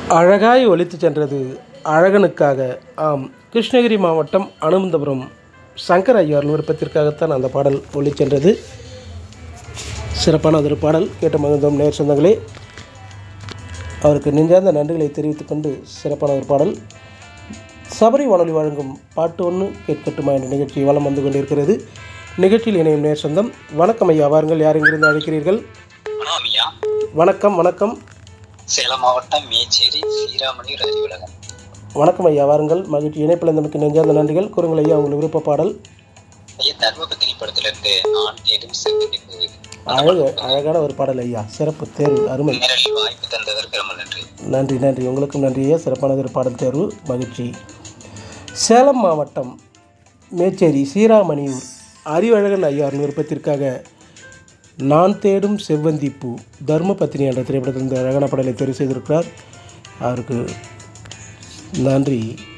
அழகாய் ஒலித்து சென்றது அழகனுக்காக ஆம் கிருஷ்ணகிரி மாவட்டம் அனுமந்தபுரம் சங்கர் ஐயார் விருப்பத்திற்காகத்தான் அந்த பாடல் ஒலிச் சென்றது சிறப்பான ஒரு பாடல் கேட்ட மகிழ்ந்தோம் நேர் சொந்தங்களே அவருக்கு நெஞ்சார்ந்த நன்றிகளை தெரிவித்துக் கொண்டு சிறப்பான ஒரு பாடல் சபரி வானொலி வழங்கும் பாட்டு ஒன்று கேட்கட்டுமா என்ற நிகழ்ச்சி வலம் வந்து கொண்டிருக்கிறது நிகழ்ச்சியில் இணையும் நேர் சொந்தம் வணக்கம் ஐயா வாருங்கள் யார் எங்கிருந்து அழைக்கிறீர்கள் வணக்கம் ஐயா வணக்கம் வணக்கம் சேலம் மாவட்டம் மேச்சேரி சீராமணி அறிவுலகம் வணக்கம் ஐயா வாருங்கள் மகிழ்ச்சி இணைப்பில் நமக்கு நெஞ்சார்ந்த நன்றிகள் கூறுங்கள் ஐயா உங்கள் விருப்ப பாடல் ஐயா தர்மபத்தினி படத்துல இருந்து ஆண் தேடும் செவ்வந்தி பூவில் அழகு அழகான ஒரு பாடல் ஐயா சிறப்பு தேர்வு அருமை நேரலில் வாய்ப்பு தந்ததற்கு ரொம்ப நன்றி நன்றி நன்றி உங்களுக்கும் நன்றி ஐயா சிறப்பான ஒரு பாடல் தேர்வு மகிழ்ச்சி சேலம் மாவட்டம் மேச்சேரி சீராமணியூர் அறிவழகன் ஐயார் விருப்பத்திற்காக நான் தேடும் செவ்வந்தி பூ தர்மபத்தினி என்ற திரைப்படத்தில் இந்த அழகான பாடலை தெரிவு செய்திருக்கிறார் அவருக்கு நன்றி